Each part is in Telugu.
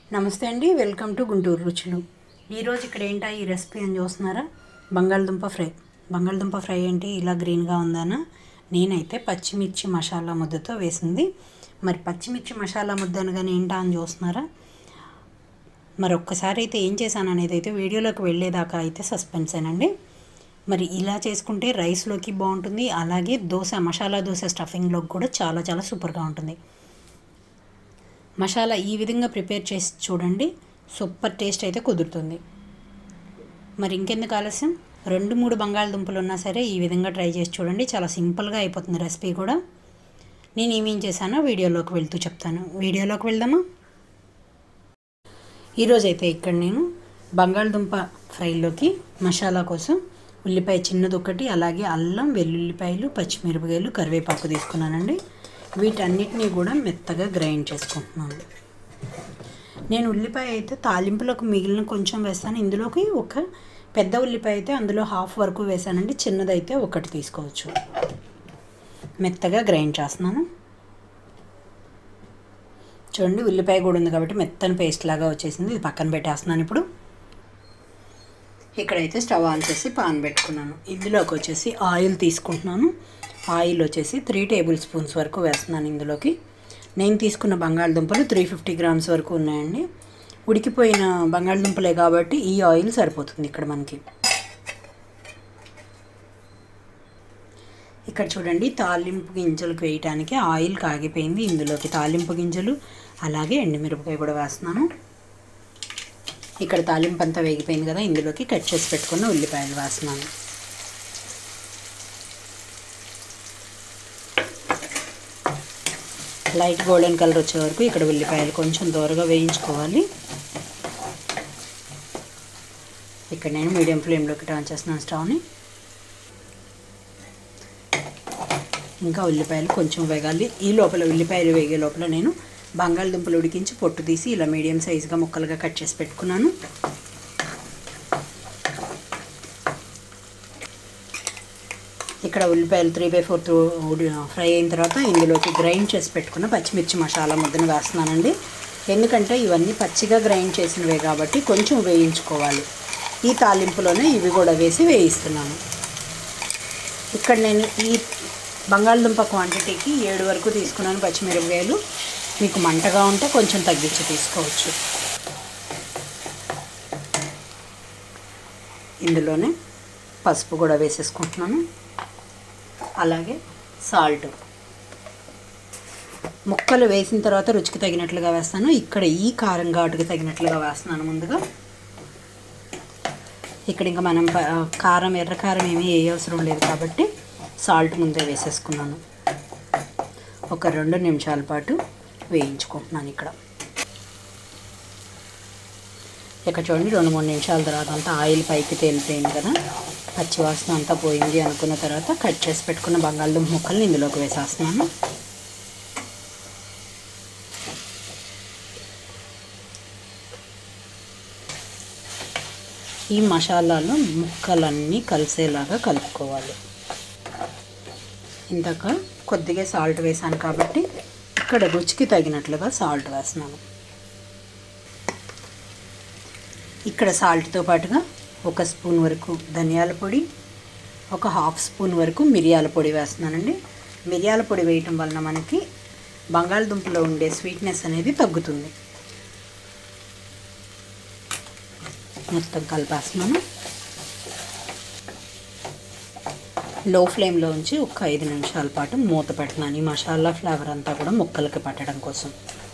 నమస్తే అండి వెల్కమ్ టు గుంటూరు రుచులు ఈరోజు ఇక్కడ ఏంటా ఈ రెసిపీ అని చూస్తున్నారా బంగాళదుంప ఫ్రై బంగాళదుంప ఫ్రై ఏంటి ఇలా గ్రీన్గా ఉందానా నేనైతే పచ్చిమిర్చి మసాలా ముద్దతో వేసింది మరి పచ్చిమిర్చి మసాలా ముద్ద అనగానే ఏంటా అని చూస్తున్నారా మరి ఒక్కసారి అయితే ఏం చేశాను అనేది అయితే వీడియోలోకి వెళ్ళేదాకా అయితే సస్పెన్స్ అండి మరి ఇలా చేసుకుంటే రైస్లోకి బాగుంటుంది అలాగే దోశ మసాలా దోశ స్టఫింగ్లోకి కూడా చాలా చాలా సూపర్గా ఉంటుంది మసాలా ఈ విధంగా ప్రిపేర్ చేసి చూడండి సూపర్ టేస్ట్ అయితే కుదురుతుంది మరి ఇంకెందుకు ఆలస్యం రెండు మూడు బంగాళదుంపలు ఉన్నా సరే ఈ విధంగా ట్రై చేసి చూడండి చాలా సింపుల్గా అయిపోతుంది రెసిపీ కూడా నేను ఏమేం చేశానో వీడియోలోకి వెళ్తూ చెప్తాను వీడియోలోకి వెళ్దామా ఈరోజు అయితే ఇక్కడ నేను బంగాళదుంప ఫ్రైలోకి మసాలా కోసం ఉల్లిపాయ చిన్నది ఒకటి అలాగే అల్లం వెల్లుల్లిపాయలు పచ్చిమిరపకాయలు కరివేపాకు తీసుకున్నానండి వీటన్నిటినీ కూడా మెత్తగా గ్రైండ్ చేసుకుంటున్నాను నేను ఉల్లిపాయ అయితే తాలింపులకు మిగిలిన కొంచెం వేస్తాను ఇందులోకి ఒక పెద్ద ఉల్లిపాయ అయితే అందులో హాఫ్ వరకు వేసానండి చిన్నదైతే ఒకటి తీసుకోవచ్చు మెత్తగా గ్రైండ్ చేస్తున్నాను చూడండి ఉల్లిపాయ కూడా ఉంది కాబట్టి మెత్తని పేస్ట్ లాగా వచ్చేసింది ఇది పక్కన పెట్టేస్తున్నాను ఇప్పుడు ఇక్కడైతే స్టవ్ ఆన్ చేసి పాన్ పెట్టుకున్నాను ఇందులోకి వచ్చేసి ఆయిల్ తీసుకుంటున్నాను ఆయిల్ వచ్చేసి త్రీ టేబుల్ స్పూన్స్ వరకు వేస్తున్నాను ఇందులోకి నేను తీసుకున్న బంగాళదుంపలు త్రీ ఫిఫ్టీ గ్రామ్స్ వరకు ఉన్నాయండి ఉడికిపోయిన బంగాళదుంపలే కాబట్టి ఈ ఆయిల్ సరిపోతుంది ఇక్కడ మనకి ఇక్కడ చూడండి తాలింపు గింజలకు వేయటానికి ఆయిల్ కాగిపోయింది ఇందులోకి తాలింపు గింజలు అలాగే ఎండుమిరపకాయ కూడా వేస్తున్నాను ఇక్కడ తాలింపు అంతా వేగిపోయింది కదా ఇందులోకి కట్ చేసి పెట్టుకున్న ఉల్లిపాయలు వేస్తున్నాను లైట్ గోల్డెన్ కలర్ వచ్చే వరకు ఇక్కడ ఉల్లిపాయలు కొంచెం దూరగా వేయించుకోవాలి ఇక్కడ నేను మీడియం ఫ్లేమ్లోకి టర్న్ చేస్తున్నాను స్టవ్ని ఇంకా ఉల్లిపాయలు కొంచెం వేగాలి ఈ లోపల ఉల్లిపాయలు వేగే లోపల నేను బంగాళదుంపలు ఉడికించి పొట్టు తీసి ఇలా మీడియం సైజుగా ముక్కలుగా కట్ చేసి పెట్టుకున్నాను ఇక్కడ ఉల్లిపాయలు త్రీ బై ఫోర్త్ ఫ్రై అయిన తర్వాత ఇందులోకి గ్రైండ్ చేసి పెట్టుకున్న పచ్చిమిర్చి మసాలా ముద్దను వేస్తున్నానండి ఎందుకంటే ఇవన్నీ పచ్చిగా గ్రైండ్ చేసినవే కాబట్టి కొంచెం వేయించుకోవాలి ఈ తాలింపులోనే ఇవి కూడా వేసి వేయిస్తున్నాను ఇక్కడ నేను ఈ బంగాళదుంప క్వాంటిటీకి ఏడు వరకు తీసుకున్నాను పచ్చిమిరపకాయలు మీకు మంటగా ఉంటే కొంచెం తగ్గించి తీసుకోవచ్చు ఇందులోనే పసుపు కూడా వేసేసుకుంటున్నాను అలాగే సాల్ట్ ముక్కలు వేసిన తర్వాత రుచికి తగినట్లుగా వేస్తాను ఇక్కడ ఈ కారం ఘాటుకి తగినట్లుగా వేస్తున్నాను ముందుగా ఇక్కడ ఇంకా మనం ప- కారం ఎర్ర కారం ఏమీ ఏ అవసరం లేదు కాబట్టి సాల్ట్ ముందే వేసేసుకున్నాను ఒక రెండు నిమిషాల పాటు వేయించుకుంటున్నాను ఇక్కడ ఇక చూడండి రెండు మూడు నిమిషాల తర్వాత అంతా ఆయిల్ పైకి తేలిపోయింది కదా పచ్చివాసన అంతా పోయింది అనుకున్న తర్వాత కట్ చేసి పెట్టుకున్న బంగాళదుంప ముక్కల్ని ఇందులోకి వేసేస్తున్నాను ఈ మసాలాలో ముక్కలన్నీ కలిసేలాగా కలుపుకోవాలి ఇందాక కొద్దిగా సాల్ట్ వేసాను కాబట్టి ఇక్కడ రుచికి తగినట్లుగా సాల్ట్ వేస్తున్నాను ఇక్కడ సాల్ట్తో పాటుగా ఒక స్పూన్ వరకు ధనియాల పొడి ఒక హాఫ్ స్పూన్ వరకు మిరియాల పొడి వేస్తున్నానండి మిరియాల పొడి వేయటం వలన మనకి బంగాళదుంపలో ఉండే స్వీట్నెస్ అనేది తగ్గుతుంది మొత్తం కలిపేస్తున్నాను లో ఫ్లేమ్లో ఉంచి ఒక ఐదు నిమిషాల పాటు మూత పెట్టినాను ఈ మసాలా ఫ్లేవర్ అంతా కూడా ముక్కలకి పట్టడం కోసం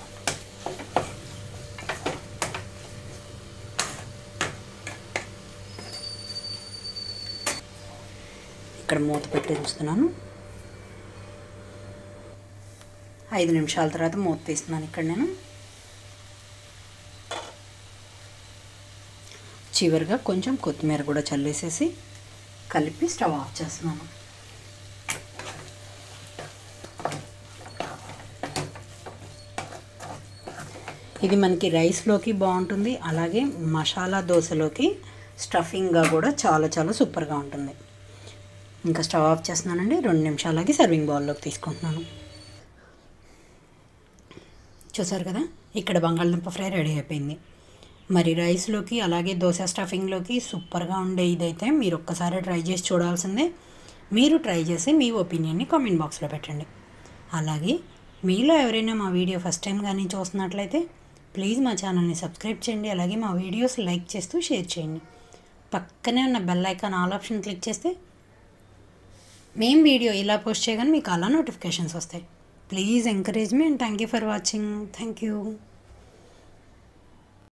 ఇక్కడ మూత పెట్టి ఉంచుతున్నాను ఐదు నిమిషాల తర్వాత మూత తీస్తున్నాను ఇక్కడ నేను చివరిగా కొంచెం కొత్తిమీర కూడా చల్లేసేసి కలిపి స్టవ్ ఆఫ్ చేస్తున్నాను ఇది మనకి రైస్లోకి బాగుంటుంది అలాగే మసాలా దోశలోకి స్టఫింగ్గా కూడా చాలా చాలా సూపర్గా ఉంటుంది ఇంకా స్టవ్ ఆఫ్ చేస్తున్నానండి రెండు నిమిషాలకి సర్వింగ్ బౌల్లోకి తీసుకుంటున్నాను చూసారు కదా ఇక్కడ బంగాళదుంప ఫ్రై రెడీ అయిపోయింది మరి రైస్లోకి అలాగే దోశ స్టఫింగ్లోకి సూపర్గా ఉండే ఇదైతే మీరు ఒక్కసారి ట్రై చేసి చూడాల్సిందే మీరు ట్రై చేసి మీ ఒపీనియన్ని కామెంట్ బాక్స్లో పెట్టండి అలాగే మీలో ఎవరైనా మా వీడియో ఫస్ట్ టైం కానీ చూస్తున్నట్లయితే ప్లీజ్ మా ఛానల్ని సబ్స్క్రైబ్ చేయండి అలాగే మా వీడియోస్ లైక్ చేస్తూ షేర్ చేయండి పక్కనే ఉన్న bell icon all option click చేస్తే మేం వీడియో ఇలా పోస్ట్ చేయగానే మీకు అలా నోటిఫికేషన్స్ వస్తాయి ప్లీజ్ ఎంకరేజ్ మీ and thank you for watching thank you